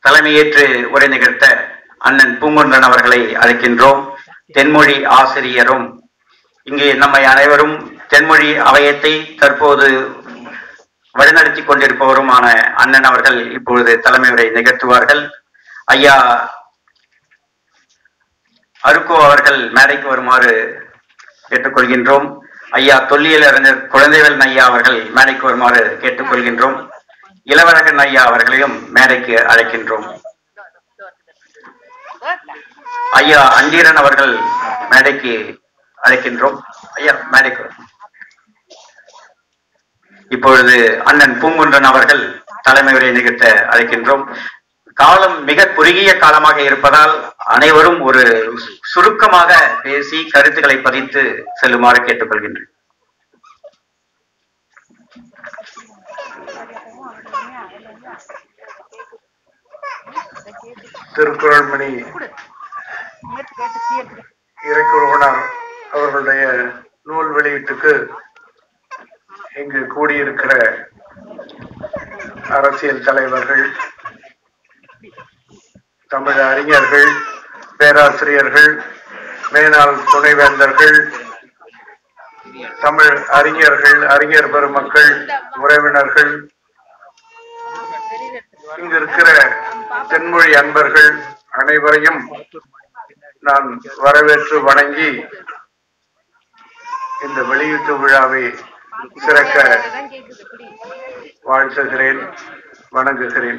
தலைமையேற்று உரை நிகழ்த்த அண்ணன் பூங்குன்றன் அவர்களை அழைக்கின்றோம் தென்மொழி ஆசிரியரும் இங்கே நம்மை அனைவரும் தென்மொழி அவையத்தை தற்போது வழிநடத்தி கொண்டிருப்பவருமான அண்ணன் அவர்கள் இப்பொழுது தலைமை உரை நிகழ்த்துவார்கள் ஐயா அருக்கோ அவர்கள் மேடைக்கு வருமாறு கேட்டுக்கொள்கின்றோம் ஐயா தொல்லியல் அறிஞர் குழந்தைவேல் ஐயா அவர்கள் மேடைக்கு வருமாறு கேட்டுக்கொள்கின்றோம் இளவரகன் ஐயா அவர்களையும் மேடைக்கு அழைக்கின்றோம் ஐயா அண்டீரன் அவர்கள் மேடைக்கு அழைக்கின்றோம் ஐயா மேடைக்கு வரும். இப்பொழுது அண்ணன் பூங்குன்றன் அவர்கள் தலைமை உரை நிகழ்த்த அழைக்கின்றோம் காலம் மிக குறுகிய காலமாக இருப்பதால் அனைவரும் ஒரு சுருக்கமாக பேசி கருத்துக்களை பதித்து செல்லுமாறு கேட்டுக்கொள்கின்றேன் திருக்குறள் மணி இறைக்குழுவினர் அவர்களுடைய நூல் வெளியீட்டுக்கு இங்கு கூடியிருக்கிற அரசியல் தலைவர்கள் தமிழ் அறிஞர்கள் பேராசிரியர்கள் மேனாள் துணைவேந்தர்கள் தமிழ் அறிஞர்கள் அறிஞர் பெருமக்கள் உறவினர்கள் இங்கு இருக்கிற தென்மொழி அன்பர்கள் அனைவரையும் நான் வரவேற்று வணங்கி இந்த வெளியீட்டு விழாவை சிறக்க வாழ்த்துகிறேன் வணங்குகிறேன்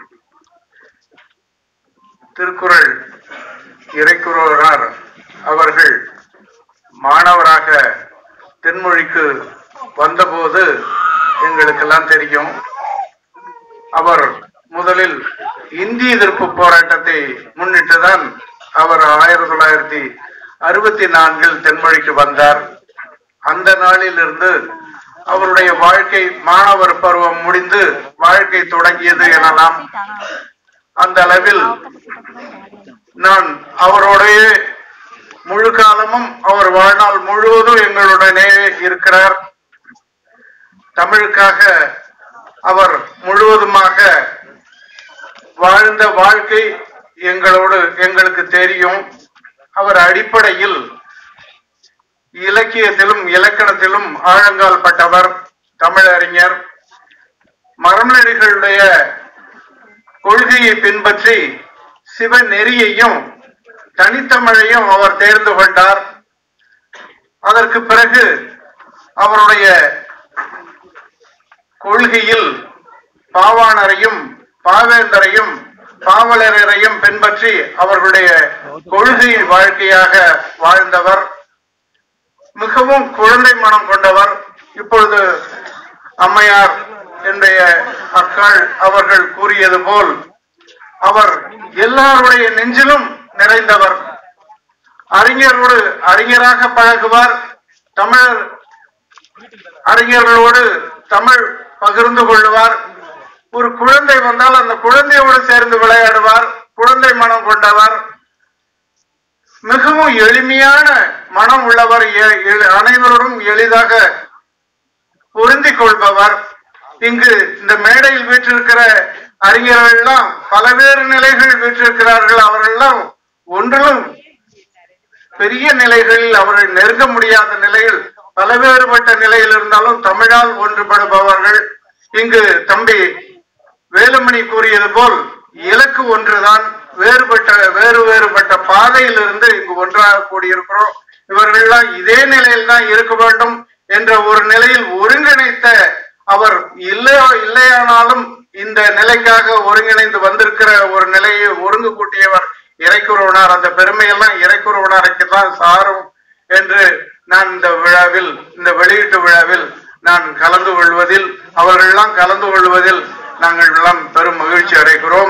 திருக்குறள் இறைக்குறவரார் அவர்கள் மாணவராக தென்மொழிக்கு வந்தபோது எங்களுக்கெல்லாம் தெரியும் அவர் முதலில் இந்தி எதிர்ப்பு போராட்டத்தை முன்னிட்டுதான் அவர் ஆயிரத்தி தொள்ளாயிரத்தி அறுபத்தி நான்கில் தென்மொழிக்கு வந்தார் அந்த நாளிலிருந்து அவருடைய வாழ்க்கை மாணவர் பருவம் முடிந்து வாழ்க்கை தொடங்கியது எனலாம் அந்த அளவில் நான் அவருடைய முழு காலமும் அவர் வாழ்நாள் முழுவதும் எங்களுடனே இருக்கிறார் தமிழுக்காக அவர் முழுவதுமாக வாழ்ந்த வாழ்க்கை எங்களோடு எங்களுக்கு தெரியும் அவர் அடிப்படையில் இலக்கியத்திலும் இலக்கணத்திலும் ஆழங்கால் பட்டவர் தமிழறிஞர் மரமலடிகளுடைய கொள்கையை பின்பற்றி சிவ நெறியையும் தனித்தமிழையும் அவர் தேர்ந்து கொண்டார் அதற்கு பிறகு அவருடைய கொள்கையில் பாவாணரையும் பாவேந்தரையும் பாவலரையும் பின்பற்றி அவர்களுடைய கொள்கை வாழ்க்கையாக வாழ்ந்தவர் மிகவும் குழந்தை மனம் கொண்டவர் இப்பொழுது அம்மையார் என்னுடைய அக்காள் அவர்கள் கூறியது போல் அவர் எல்லாருடைய நெஞ்சிலும் நிறைந்தவர் அறிஞரோடு அறிஞராக பழகுவார் தமிழர் அறிஞர்களோடு தமிழ் பகிர்ந்து கொள்வார் ஒரு குழந்தை வந்தால் அந்த குழந்தையோடு சேர்ந்து விளையாடுவார் குழந்தை மனம் கொண்டவர் மிகவும் எளிமையான மனம் உள்ளவர் எ- எ- அனைவரோடும் எளிதாக பொருந்திக் கொள்பவர் இங்கு இந்த மேடையில் வீற்றிருக்கிற அறிஞர்கள் எல்லாம் பலவேறு நிலைகள் வீற்றிருக்கிறார்கள் அவர்களெல்லாம் ஒன்றிலும் பெரிய நிலைகளில் அவர்கள் நெருங்க முடியாத நிலையில் பலவேறுபட்ட நிலையில் இருந்தாலும் தமிழால் ஒன்றுபடுபவர்கள் இங்கு தம்பி வேலுமணி கூறியது போல் இலக்கு ஒன்றுதான் வேறுபட்ட வேறு வேறுபட்ட பாதையில் இருந்து இங்கு ஒன்றாக கூடியிருக்கிறோம் இவர்கள்லாம் இதே நிலையில் தான் இருக்க வேண்டும் என்ற ஒரு நிலையில் ஒருங்கிணைத்த அவர் இல்லையோ இல்லையானாலும் இந்த நிலைக்காக ஒருங்கிணைந்து வந்திருக்கிற ஒரு நிலையை ஒருங்கு கூட்டியவர் இறைக்குறவனார் அந்த பெருமையெல்லாம் இறைக்குறவனாருக்கு தான் சாரும் என்று நான் இந்த விழாவில் இந்த வெளியீட்டு விழாவில் நான் கலந்து கொள்வதில் அவர்களெல்லாம் கலந்து கொள்வதில் நாங்கள் எல்லாம் பெரும் மகிழ்ச்சி அடைகிறோம்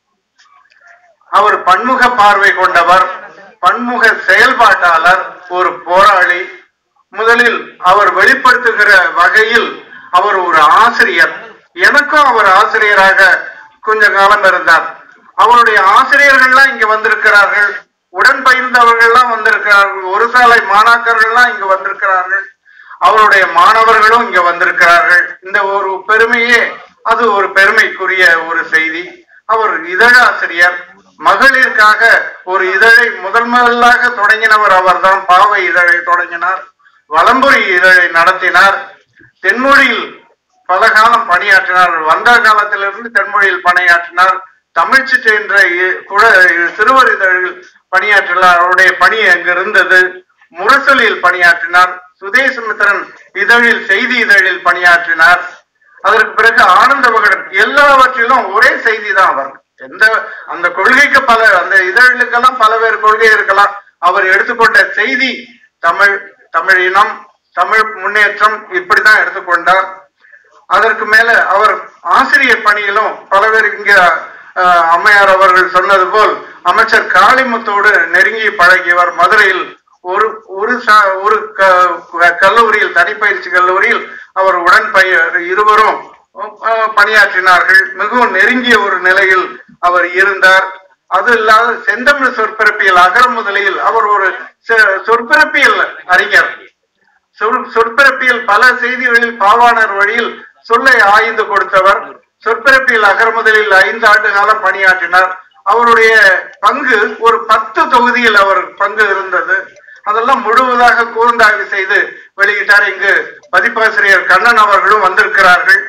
அவர் பன்முக பார்வை கொண்டவர் பன்முக செயல்பாட்டாளர் ஒரு போராளி முதலில் அவர் வெளிப்படுத்துகிற வகையில் அவர் ஒரு ஆசிரியர் எனக்கும் அவர் ஆசிரியராக கொஞ்ச காலம் இருந்தார் அவருடைய ஆசிரியர்கள்லாம் இங்க வந்திருக்கிறார்கள் உடன் பயிர்ந்தவர்கள்லாம் வந்திருக்கிறார்கள் ஒரு சாலை மாணாக்கர்கள்லாம் இங்க வந்திருக்கிறார்கள் அவருடைய மாணவர்களும் இங்க வந்திருக்கிறார்கள் இந்த ஒரு பெருமையே அது ஒரு பெருமைக்குரிய ஒரு செய்தி அவர் இதழாசிரியர் மகளிருக்காக ஒரு இதழை முதல் முதலாக தொடங்கினவர் அவர்தான் பாவை இதழை தொடங்கினார் வலம்புரி இதழை நடத்தினார் தென்மொழியில் பல காலம் பணியாற்றினார் வந்த காலத்திலிருந்து தென்மொழியில் பணியாற்றினார் தமிழ்ச்சிட்டு என்ற இ- குழ- சிறுவர் இதழில் பணியாற்றினார் அவருடைய பணி அங்கு இருந்தது முரசொலியில் பணியாற்றினார் சுதேசமித்திரன் இதழில் செய்தி இதழில் பணியாற்றினார் அதற்கு பிறகு ஆனந்த விகடன் எல்லாவற்றிலும் ஒரே செய்தி தான் அவர் எந்த அந்த கொள்கைக்கு பல அந்த இதழுக்கெல்லாம் பல வேறு கொள்கை இருக்கலாம் அவர் எடுத்துக்கொண்ட செய்தி தமிழ் தமிழ் இனம் தமிழ் முன்னேற்றம் இப்படிதான் எடுத்துக்கொண்டார் அதற்கு மேல அவர் ஆசிரியர் பணியிலும் பல பேர் இங்க அஹ், அம்மையார் அவர்கள் சொன்னது போல் அமைச்சர் காளிமுத்தோடு நெருங்கி பழகியவர் மதுரையில் ஒரு ஒரு ச- ஒரு க- கல்லூரியில் தனிப்பயிற்சி கல்லூரியில் அவர் உடன் பய இருவரும் அஹ், பணியாற்றினார்கள் மிகவும் நெருங்கிய ஒரு நிலையில் அவர் இருந்தார் அது இல்லாத செந்தமிழ் சொற்பிறப்பியல் அகர முதலில் அவர் ஒரு சொ- சொற்பிறப்பியல் அறிஞர் சொற்- சொற்பிறப்பியல் பல செய்திகளில் பாவாணர் வழியில் சொல்லை ஆய்ந்து கொடுத்தவர் சொற்பிறப்பியல் அகர்முதலில் ஐந்து ஆண்டு காலம் பணியாற்றினார் அவருடைய பங்கு ஒரு பத்து தொகுதியில் அவர் பங்கு இருந்தது அதெல்லாம் முழுவதாக கூர்ந்தாய்வு செய்து வெளியிட்டார் இங்கு பதிப்பாசிரியர் கண்ணன் அவர்களும் வந்திருக்கிறார்கள்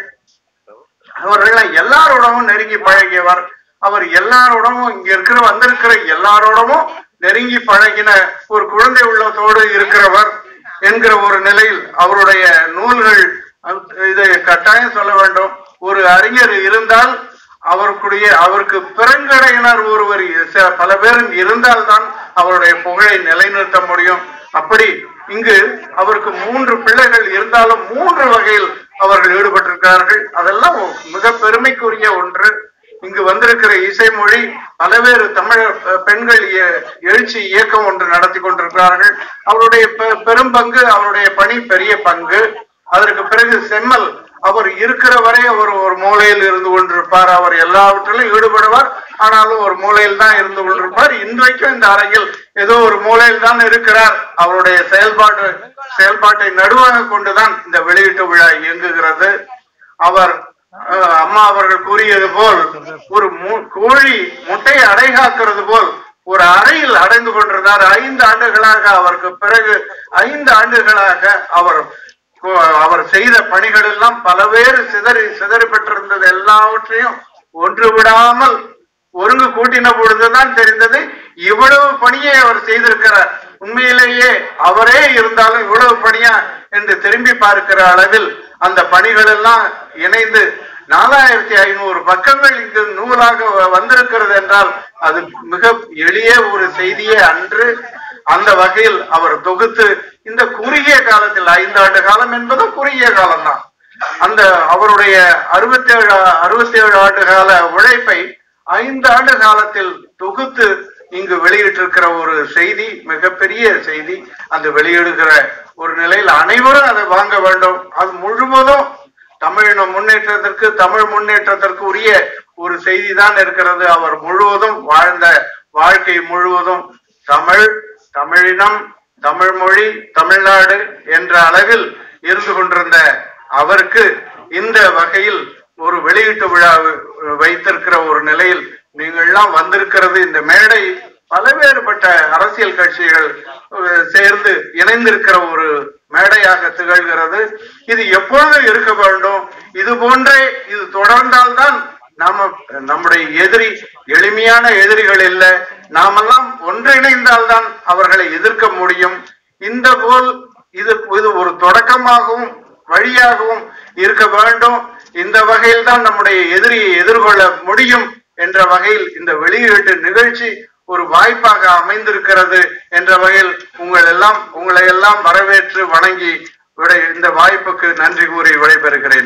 அவர்கள் எல்லாரோடவும் நெருங்கி பழகியவர் அவர் எல்லாரோடவும் இங்க இருக்கிற வந்திருக்கிற எல்லாரோடவும் நெருங்கி பழகின ஒரு குழந்தை உள்ளத்தோடு இருக்கிறவர் என்கிற ஒரு நிலையில் அவருடைய நூல்கள் அஹ், இதை கட்டாயம் சொல்ல வேண்டும் ஒரு அறிஞர் இருந்தால் அவருக்குடைய அவருக்கு பிறங்கடையினர் ஒருவர் ச- பல பேரும் இருந்தால்தான் அவருடைய புகழை நிலைநிறுத்த முடியும் அப்படி இங்கு அவருக்கு மூன்று பிள்ளைகள் இருந்தாலும் மூன்று வகையில் அவர்கள் ஈடுபட்டிருக்கிறார்கள் அதெல்லாம் மிக பெருமைக்குரிய ஒன்று இங்கு வந்திருக்கிற இசைமொழி பலவேறு தமிழ் அஹ், பெண்கள் எ- எழுச்சி இயக்கம் ஒன்று நடத்தி கொண்டிருக்கிறார்கள் அவருடைய பெ- பெரும் பங்கு அவருடைய பணி பெரிய பங்கு அதற்கு பிறகு செம்மல் அவர் இருக்கிற வரை அவர் ஒரு மூலையில் இருந்து கொண்டிருப்பார் அவர் எல்லாவற்றிலும் ஈடுபடுவார் ஆனாலும் ஒரு மூலையில் தான் இருந்து கொண்டிருப்பார் இன்றைக்கும் இந்த அறையில் ஏதோ ஒரு மூலையில் தான் இருக்கிறார் அவருடைய செயல்பாடு செயல்பாட்டை நடுவாக கொண்டுதான் இந்த வெளியீட்டு விழா இயங்குகிறது அவர் அஹ், அம்மா அவர்கள் கூறியது போல் ஒரு மு- கோழி முட்டையை அடைகாக்கிறது போல் ஒரு அறையில் அடைந்து கொண்டிருந்தார் ஐந்து ஆண்டுகளாக அவருக்கு பிறகு ஐந்து ஆண்டுகளாக அவர் கோ- அவர் செய்த பணிகள் எல்லாம் பலவேறு சிதறி சிதறி பெற்றிருந்தது எல்லாவற்றையும் ஒன்று விடாமல் ஒருங்கு கூட்டின பொழுதுதான் தெரிந்தது இவ்வளவு பணியை அவர் செய்திருக்கிறார் உண்மையிலேயே அவரே இருந்தாலும் இவ்வளவு பணியா என்று திரும்பி பார்க்கிற அளவில் அந்த பணிகள் எல்லாம் இணைந்து நாலாயிரத்தி ஐநூறு பக்கங்கள் இங்கு நூலாக வ- வந்திருக்கிறது என்றால் அது மிக எளிய ஒரு செய்தியே அன்று அந்த வகையில் அவர் தொகுத்து இந்த குறுகிய காலத்தில் ஐந்து ஆண்டு காலம் என்பது குறுகிய காலம்தான் அந்த அவருடைய அறுபத்தேழு அறுபத்தேழு ஆண்டு கால உழைப்பை ஐந்து ஆண்டு காலத்தில் தொகுத்து இங்கு வெளியிட்டிருக்கிற ஒரு செய்தி மிகப்பெரிய செய்தி அந்த வெளியிடுகிற ஒரு நிலையில் அனைவரும் அதை வாங்க வேண்டும் அது முழுவதும் தமிழின முன்னேற்றத்திற்கு தமிழ் முன்னேற்றத்திற்கு உரிய ஒரு செய்தி தான் இருக்கிறது அவர் முழுவதும் வாழ்ந்த வாழ்க்கை முழுவதும் தமிழ் தமிழினம் தமிழ் மொழி தமிழ்நாடு என்ற அளவில் இருந்து கொண்டிருந்த அவருக்கு இந்த வகையில் ஒரு வெளியீட்டு விழா வைத்திருக்கிற ஒரு நிலையில் நீங்கள்லாம் வந்திருக்கிறது இந்த மேடை பலவேறுபட்ட அரசியல் கட்சிகள் அஹ், சேர்ந்து இணைந்திருக்கிற ஒரு மேடையாக திகழ்கிறது இது எப்பொழுது இருக்க வேண்டும் இது போன்றே இது தொடர்ந்தால்தான் நாம நம்முடைய எதிரி எளிமையான எதிரிகள் இல்ல நாமெல்லாம் ஒன்றிணைந்தால்தான் அவர்களை எதிர்க்க முடியும் இந்த போல் இது இது ஒரு தொடக்கமாகவும் வழியாகவும் இருக்க வேண்டும் இந்த வகையில் தான் நம்முடைய எதிரியை எதிர்கொள்ள முடியும் என்ற வகையில் இந்த வெளியீட்டு நிகழ்ச்சி ஒரு வாய்ப்பாக அமைந்திருக்கிறது என்ற வகையில் உங்கள் எல்லாம் உங்களை எல்லாம் வரவேற்று வணங்கி விடை இந்த வாய்ப்புக்கு நன்றி கூறி விடைபெறுகிறேன்